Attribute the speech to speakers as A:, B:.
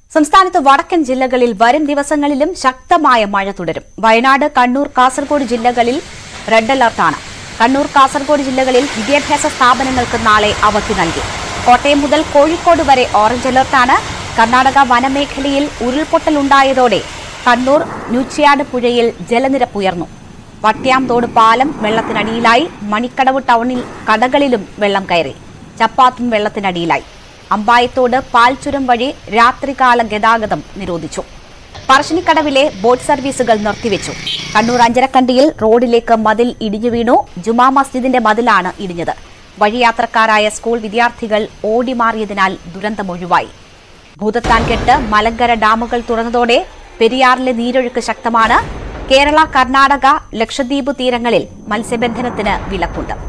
A: സംസ്ഥാനത്ത് വടക്കൻ ജില്ലകളിൽ വരും ദിവസങ്ങളിലും ശക്തമായ മഴ തുടരും വയനാട് കണ്ണൂർ കാസർഗോഡ് ജില്ലകളിൽ റെഡ് അലർട്ടാണ് കണ്ണൂർ കാസർഗോഡ് ജില്ലകളിൽ വിദ്യാഭ്യാസ സ്ഥാപനങ്ങൾക്ക് നാളെ അവധി നൽകി കോട്ടയം മുതൽ കോഴിക്കോട് വരെ ഓറഞ്ച് അലർട്ടാണ് കർണാടക വനമേഖലയിൽ ഉരുൾപൊട്ടലുണ്ടായതോടെ കണ്ണൂർ ന്യൂച്ചിയാട് പുഴയിൽ ജലനിരപ്പ് ഉയർന്നു വട്ട്യാംതോട് പാലം വെള്ളത്തിനടിയിലായി മണിക്കടവ് ടൗണിൽ കടകളിലും വെള്ളം കയറി ചപ്പാത്തും വെള്ളത്തിനടിയിലായി അമ്പായത്തോട് പാൽച്ചുരം വഴി രാത്രികാല ഗതാഗതം നിരോധിച്ചു പറശ്ശിനിക്കടവിലെ ബോട്ട് സർവീസുകൾ നിർത്തിവെച്ചു കണ്ണൂർ അഞ്ചരക്കണ്ടിയിൽ റോഡിലേക്ക് മതിൽ ഇടിഞ്ഞു വീണു ജുമാ മസ്ജിദിന്റെ മതിലാണ് ഇടിഞ്ഞത് വഴിയാത്രക്കാരായ സ്കൂൾ വിദ്യാർത്ഥികൾ ഓടിമാറിയതിനാൽ ദുരന്തമൊഴിവായി ഭൂതത്താൻ കെട്ട് മലങ്കര ഡാമുകൾ തുറന്നതോടെ പെരിയാറിലെ നീരൊഴുക്ക് ശക്തമാണ് കേരള കർണാടക ലക്ഷദ്വീപ് തീരങ്ങളിൽ മത്സ്യബന്ധനത്തിന് വിലക്കുണ്ട്